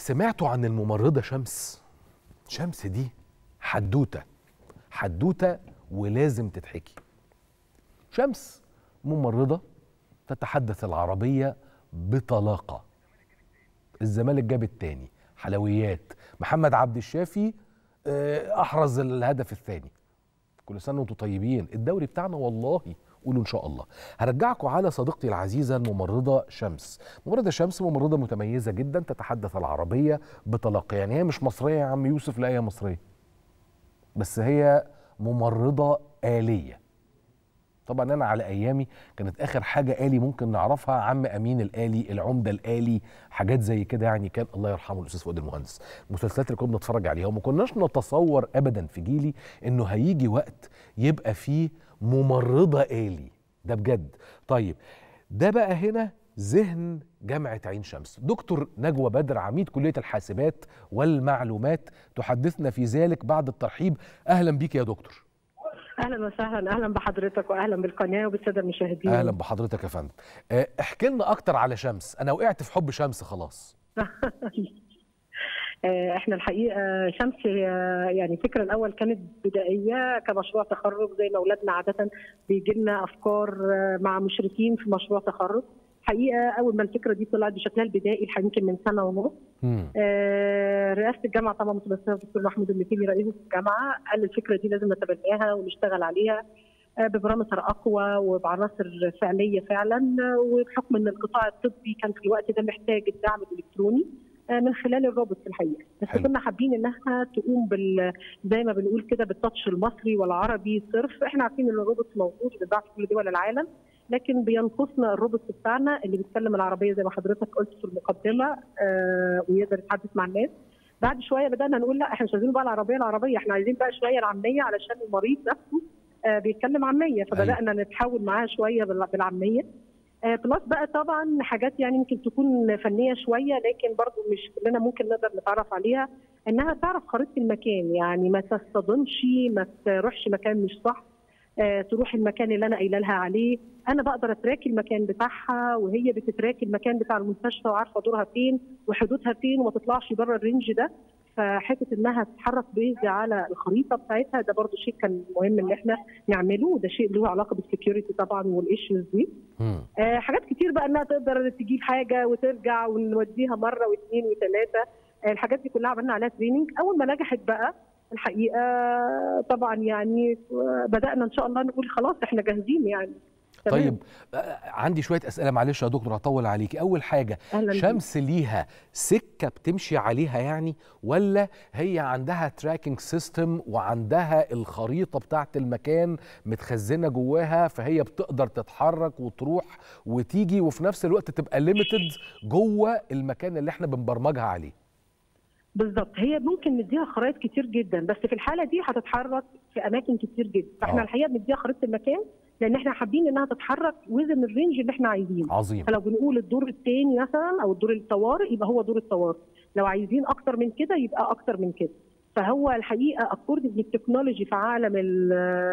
سمعتوا عن الممرضة شمس شمس دي حدوتة حدوتة ولازم تتحكي شمس ممرضة تتحدث العربية بطلاقة الزمالك جاب التاني حلويات محمد عبد الشافي آه، أحرز الهدف الثاني كل سنة وانتم طيبين الدوري بتاعنا والله قولوا ان شاء الله هرجعكم على صديقتي العزيزه الممرضه شمس ممرضه شمس ممرضه متميزه جدا تتحدث العربيه بطلاقه يعني هي مش مصريه يا عم يوسف لا هي مصريه بس هي ممرضه آلية طبعا انا على ايامي كانت اخر حاجه آلي ممكن نعرفها عم امين الآلي العمده الآلي حاجات زي كده يعني كان الله يرحمه الاستاذ فؤاد المهندس المسلسلات اللي كنا بنتفرج عليها وما كناش نتصور ابدا في جيلي انه هيجي وقت يبقى فيه ممرضه آلي ده بجد طيب ده بقى هنا ذهن جامعة عين شمس دكتور نجوى بدر عميد كلية الحاسبات والمعلومات تحدثنا في ذلك بعد الترحيب أهلا بيك يا دكتور اهلا وسهلا اهلا بحضرتك واهلا بالقناه وبالساده المشاهدين أهلا بحضرتك يا فندم آه، احكي لنا أكتر على شمس أنا وقعت في حب شمس خلاص آه، احنا الحقيقه شمس آه، يعني الفكره الاول كانت بدائيه كمشروع تخرج زي ما اولادنا عاده بيجي لنا افكار آه، مع مشرفين في مشروع تخرج حقيقه اول ما الفكره دي طلعت بشكلها البدائي الحقيقه يمكن من سنه ونص مم. آه، رئاسه الجامعه طبعا متمثله الدكتور محمود المثيلي رئيس الجامعه قال الفكره دي لازم نتبناها ونشتغل عليها آه، ببرامتر اقوى وبعناصر فعليه فعلا آه، وبحكم ان القطاع الطبي كان في الوقت ده محتاج الدعم الالكتروني آه، من خلال الروبوت في الحقيقه بس حلو. كنا حابين انها تقوم بال زي ما بنقول كده بالتاتش المصري والعربي صرف احنا عارفين ان الروبوت موجود وبيتباع في كل دول العالم لكن بينقصنا الروبوت بتاعنا اللي بيتكلم العربيه زي ما حضرتك قلت في المقدمه آه ويقدر يتحدث مع الناس بعد شويه بدانا نقول لا احنا مش عايزين بقى العربيه العربيه احنا عايزين بقى شويه العاميه علشان المريض نفسه آه بيتكلم عاميه فبدانا نتحول معاه شويه بال- بالعاميه آه بلس بقى طبعا حاجات يعني ممكن تكون فنيه شويه لكن برضو مش كلنا ممكن نقدر نتعرف عليها انها تعرف خريطه المكان يعني ما تصطدمش ما تروحش مكان مش صح آه، تروح المكان اللي انا قايله لها عليه انا بقدر اتراكي المكان بتاعها وهي بتتراكي المكان بتاع المستشفى وعارفه دورها فين وحدودها فين وما تطلعش بره الرينج ده فحته انها تتحرك بيزي على الخريطه بتاعتها ده برضو شيء كان مهم ان احنا نعمله وده شيء له علاقه بالسكيورتي طبعا والايشوز دي مم. آه، حاجات كتير بقى انها تقدر تجيب حاجه وترجع ونوديها مره واثنين وثلاثه آه، الحاجات دي كلها عملنا عليها تريننج اول ما نجحت بقى الحقيقه طبعا يعني آه، بدانا ان شاء الله نقول خلاص احنا جاهزين يعني تمام. طيب آه، عندي شوية أسئلة معلش يا دكتور هطول عليكي أول حاجة أهلاً بيك. شمس ليها سكة بتمشي عليها يعني ولا هي عندها تراكنج سيستم وعندها الخريطة بتاعت المكان متخزنة جواها فهي بتقدر تتحرك وتروح وتيجي وفي نفس الوقت تبقى ليميتد جوه المكان اللي احنا بنبرمجها عليه بالظبط هي ممكن نديها خرائط كتير جدا بس في الحاله دي هتتحرك في اماكن كتير جدا فاحنا آه. الحقيقه بنديها خريطه المكان لان احنا حابين انها تتحرك وزن الرينج اللي احنا عايزينه عظيم فلو بنقول الدور الثاني مثلا او الدور الطوارئ يبقى هو دور الطوارئ لو عايزين اكتر من كده يبقى اكتر من كده فهو الحقيقه اكوردنج للتكنولوجي في عالم ال-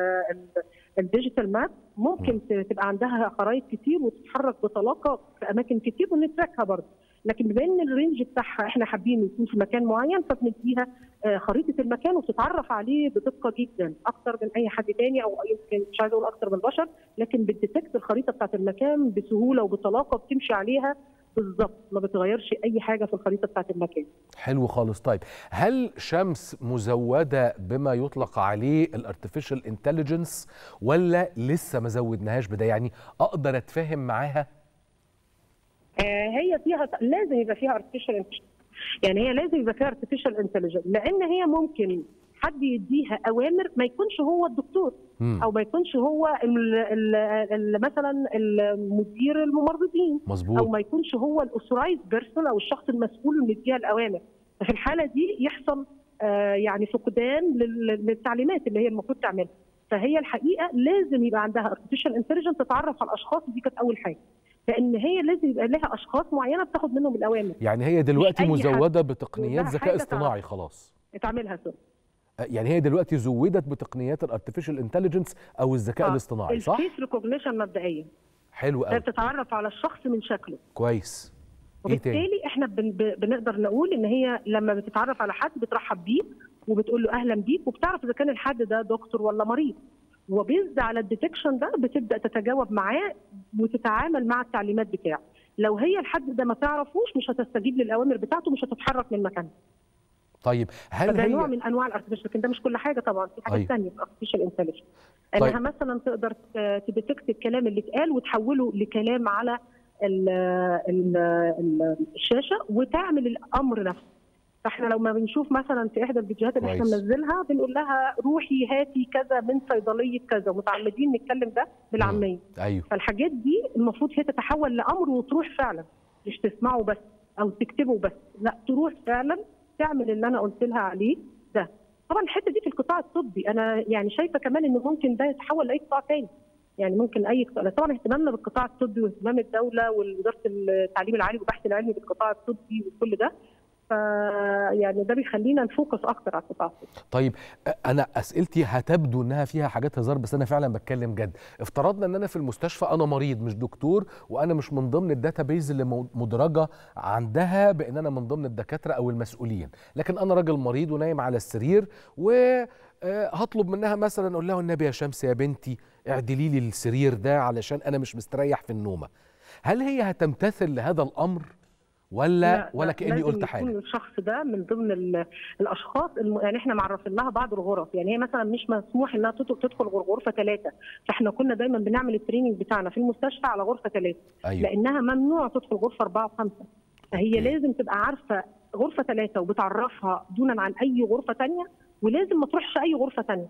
ال- الديجيتال ماب ممكن ت- تبقى عندها خرائط كتير وتتحرك بطلاقه في اماكن كتير ونتراكها برضه لكن بما ان الرينج بتاعها احنا حابين يكون في مكان معين فبنديها آه، خريطه المكان وبتتعرف عليه بدقه جدا اكتر من اي حد تاني او يمكن مش عايزه اقول اكتر من البشر لكن بتديتكت الخريطه بتاعت المكان بسهوله وبطلاقه بتمشي عليها بالظبط ما بتغيرش اي حاجه في الخريطه بتاعت المكان حلو خالص طيب هل شمس مزودة بما يطلق عليه الارتفيشال انتليجنس ولا لسه ما زودناهاش بده يعني اقدر اتفاهم معاها آه، هي فيها لازم يبقى فيها ارتفيشال يعني هي لازم يبقى فيها ارتفيشال انتليجنس لان هي ممكن حد يديها اوامر ما يكونش هو الدكتور مم. او ما يكونش هو ال ال ال مثلا المدير الممرضين او مظبوط ما يكونش هو الاوثرايز بيرسون او الشخص المسؤول انه يديها الاوامر ففي الحاله دي يحصل آه، يعني فقدان لل- للتعليمات اللي هي المفروض تعملها فهي الحقيقه لازم يبقى عندها ارتفيشال انتليجنس تتعرف على الاشخاص دي كانت اول حاجه لان هي لازم يبقى لها اشخاص معينه بتاخد منهم الاوامر يعني هي دلوقتي أي حد مزودة بتقنيات جواها ذكاء حاجة اصطناعي تعرف. خلاص تعملها سو آه، يعني هي دلوقتي زودت بتقنيات الارتفيشال انتليجنس او الذكاء آه، الاصطناعي صح الفيس ريكوجنيشن مبدئيا حلو هي قوي بتتعرف على الشخص من شكله كويس ايه تاني وبالتالي احنا بن ب- بنقدر نقول ان هي لما بتتعرف على حد بترحب بيه وبتقول له اهلا بيك وبتعرف اذا كان الحد ده دكتور ولا مريض وبيزد على الديتكشن ده بتبدا تتجاوب معاه وتتعامل مع التعليمات بتاعه لو هي الحد ده ما تعرفوش مش هتستجيب للاوامر بتاعته مش هتتحرك من مكانها طيب هل فده نوع هي من انواع الارتفيشال لكن ده مش كل حاجه طبعا في حاجات أيوة. ثانيه في الارتفيشال انتليجنس طيب. انها مثلا تقدر ت- تديتكت الكلام اللي اتقال وتحوله لكلام على ال ال ال الشاشه وتعمل الامر نفسه فاحنا لو ما بنشوف مثلا في احدى الفيديوهات اللي احنا كويس. بننزلها بنقول لها روحي هاتي كذا من صيدليه كذا متعمدين نتكلم ده بالعاميه ايوه فالحاجات دي المفروض هي تتحول لامر وتروح فعلا مش تسمعه بس او تكتبه بس لا تروح فعلا تعمل اللي انا قلت لها عليه ده طبعا الحته دي في القطاع الطبي انا يعني شايفه كمان ان ممكن ده يتحول لاي قطاع تاني يعني ممكن اي قطاع طبعا اهتمامنا بالقطاع الطبي واهتمام الدوله ووزاره التعليم العالي والبحث العلمي بالقطاع الطبي وكل ده ف يعني ده بيخلينا نفوكس اكتر على القطاع الطبي طيب أ- انا اسئلتي هتبدو انها فيها حاجات هزار بس انا فعلا بتكلم جد افترضنا ان انا في المستشفى انا مريض مش دكتور وانا مش من ضمن الداتابيز اللي مو- مدرجه عندها بان انا من ضمن الدكاتره او المسؤولين لكن انا راجل مريض ونايم على السرير و آه، هطلب منها مثلا اقول لها النبي يا شمس يا بنتي اعدلي لي السرير ده علشان انا مش مستريح في النومه هل هي هتمتثل لهذا الامر ولا ولا كاني لازم قلت يكون حاجه الشخص ده من ضمن ال- الاشخاص الم... يعني احنا معرفين لها بعض الغرف يعني هي مثلا مش مسموح انها تدخل تدخل غير غرفه ثلاثه فاحنا كنا دايما بنعمل التريننج بتاعنا في المستشفى على غرفه ثلاثه ايوه لانها ممنوع تدخل غرفه اربعه وخمسه فهي أوكي. لازم تبقى عارفه غرفه ثلاثه وبتعرفها دونا عن اي غرفه ثانيه ولازم ما تروحش اي غرفه ثانيه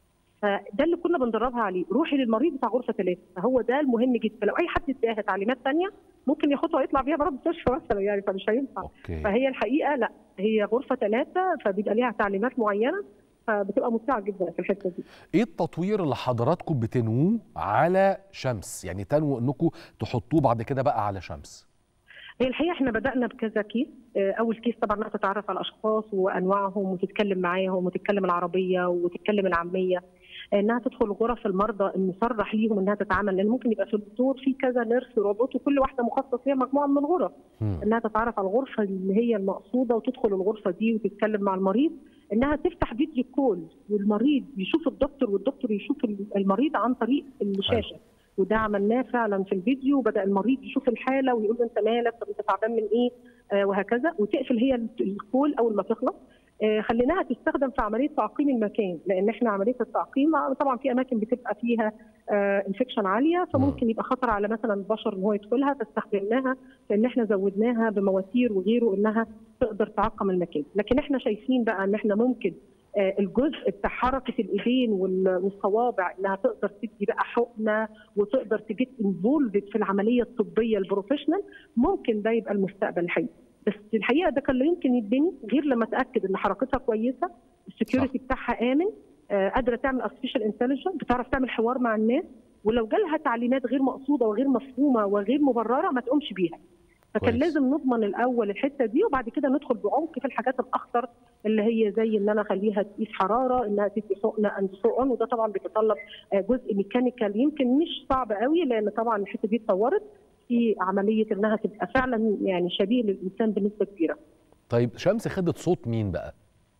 فده اللي كنا بندربها عليه روحي للمريض بتاع غرفه ثلاثه فهو ده المهم جدا فلو اي حد اداها تعليمات ثانيه ممكن ياخدها ويطلع بيها بره المستشفى مثلا يعني فمش هينفع اوكي فهي الحقيقه لا هي غرفه ثلاثه فبيبقى ليها تعليمات معينه فبتبقى ممتعه جدا في الحته دي ايه التطوير اللي حضراتكم بتنووه على شمس يعني تنووا انكم تحطوه بعد كده بقى على شمس هي الحقيقه احنا بدانا بكذا كيس آه، اول كيس طبعا انها تتعرف على الاشخاص وانواعهم وتتكلم معاهم وتتكلم العربيه وتتكلم العاميه انها تدخل غرف المرضى المصرح ليهم انها تتعامل لان ممكن يبقى في الدكتور في كذا نيرس روبوت وكل واحده مخصص فيها مجموعه من الغرف مم. انها تتعرف على الغرفه اللي هي المقصوده وتدخل الغرفه دي وتتكلم مع المريض انها تفتح فيديو كول والمريض يشوف الدكتور والدكتور يشوف المريض عن طريق الشاشه وده عملناه فعلا في الفيديو وبدا المريض يشوف الحاله ويقول له انت مالك طب انت تعبان من ايه آه وهكذا وتقفل هي الكول اول ما تخلص آه خليناها تستخدم في عمليه تعقيم المكان لان احنا عمليه التعقيم طبعا في اماكن بتبقى فيها آه انفكشن عاليه فممكن يبقى خطر على مثلا البشر ان هو يدخلها فاستخدمناها في ان احنا زودناها بمواتير وغيره انها تقدر تعقم المكان لكن احنا شايفين بقى ان احنا ممكن آه، الجزء بتاع حركه الايدين وال- والصوابع انها تقدر تدي بقى حقنه وتقدر تجيت انفولد في العمليه الطبيه البروفيشنال ممكن ده يبقى المستقبل الحقيقي بس الحقيقه ده كان لا يمكن يتبني غير لما اتاكد ان حركتها كويسه السكيورتي بتاعها امن آه، قادره تعمل ارتفيشال انتليجنس بتعرف تعمل حوار مع الناس ولو جالها تعليمات غير مقصوده وغير مفهومه وغير مبرره ما تقومش بيها فكان كويس. لازم نضمن الاول الحته دي وبعد كده ندخل بعمق في الحاجات الاخطر اللي هي زي ان انا اخليها تقيس حراره انها تدي حقنه اند سو اون وده طبعا بيتطلب آه، جزء ميكانيكال يمكن مش صعب قوي لان طبعا الحته دي اتطورت في عمليه انها تبقى فعلا يعني شبيه للانسان بنسبه كبيره. طيب شمس خدت صوت مين بقى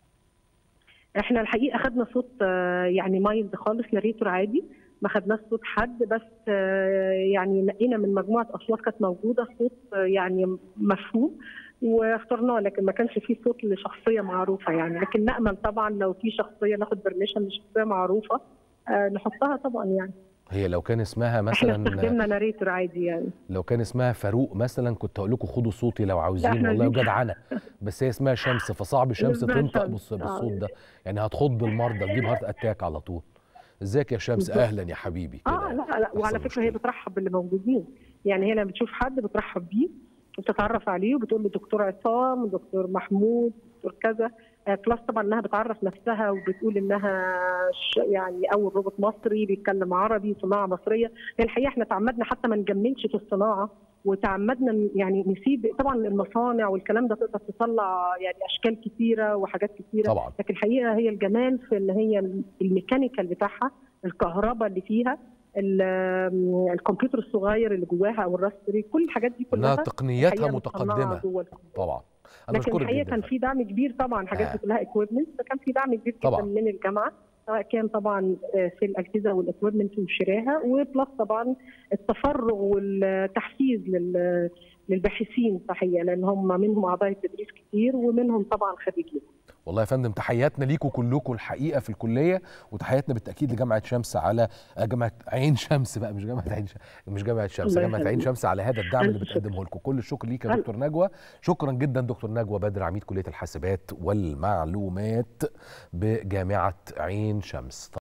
احنا الحقيقه خدنا صوت آه، يعني مايلد خالص ناريتور عادي ما خدناش صوت حد بس آه، يعني نقينا من مجموعه اصوات كانت موجوده صوت آه، يعني مفهوم واخترناه لكن ما كانش فيه صوت لشخصيه معروفه يعني لكن نامل طبعا لو في شخصيه ناخد برميشن لشخصيه معروفه آه، نحطها طبعا يعني هي لو كان اسمها احنا مثلا استخدمنا ناريتور عادي يعني لو كان اسمها فاروق مثلا كنت اقول لكم خدوا صوتي لو عاوزين إحنا والله دي- وجدعنه بس هي اسمها شمس فصعب شمس اسمها تنطق شمس، بالص- آه. بالصوت ده يعني هتخض المرضى تجيب هارت اتاك على طول ازيك يا شمس بالظبط. اهلا يا حبيبي كده اه لا لا وعلى أحسن فكره هي مشكلة. بترحب باللي موجودين يعني هي لما بتشوف حد بترحب بيه وبتتعرف عليه وبتقول له دكتور عصام دكتور محمود دكتور كذا آه، بلس طبعا انها بتعرف نفسها وبتقول انها ش- يعني اول روبوت مصري بيتكلم عربي صناعه مصريه هي الحقيقه احنا تعمدنا حتى ما نجملش في الصناعه وتعمدنا ن- يعني نسيب طبعا المصانع والكلام ده تقدر تطلع يعني اشكال كثيره وحاجات كثيره طبعا لكن الحقيقه هي الجمال في ان هي الميكانيكال بتاعها الكهرباء اللي فيها ال- آم، الكمبيوتر الصغير اللي جواها او الراستري كل الحاجات دي انها كلها تقنياتها الحقيقة متصنعة متقدمه جوه الكمبيوتر. طبعا انا لكن بشكرك الحقيقه جدا كان فندم. في دعم كبير طبعا الحاجات آه. دي كلها اكويبمنت فكان في دعم كبير جدا طبعاً. من الجامعه سواء كان طبعا آه، في الاجهزه والاكويبمنت وشراها وبلس طبعا التفرغ والتحفيز لل- للباحثين صحيح لان هم منهم اعضاء التدريس كتير ومنهم طبعا خريجين والله يا فندم تحياتنا ليكم كلكم الحقيقه في الكليه وتحياتنا بالتاكيد لجامعه شمس على آه، جامعه عين شمس بقى مش جامعه عين شمس مش جامعه شمس الله جامعه عين يخليك. شمس على هذا الدعم اللي ألف شكر. بتقدمه لكم كل الشكر ليك يا ألف. دكتور نجوى شكرا جدا دكتور نجوى بدر عميد كليه الحاسبات والمعلومات بجامعه عين شمس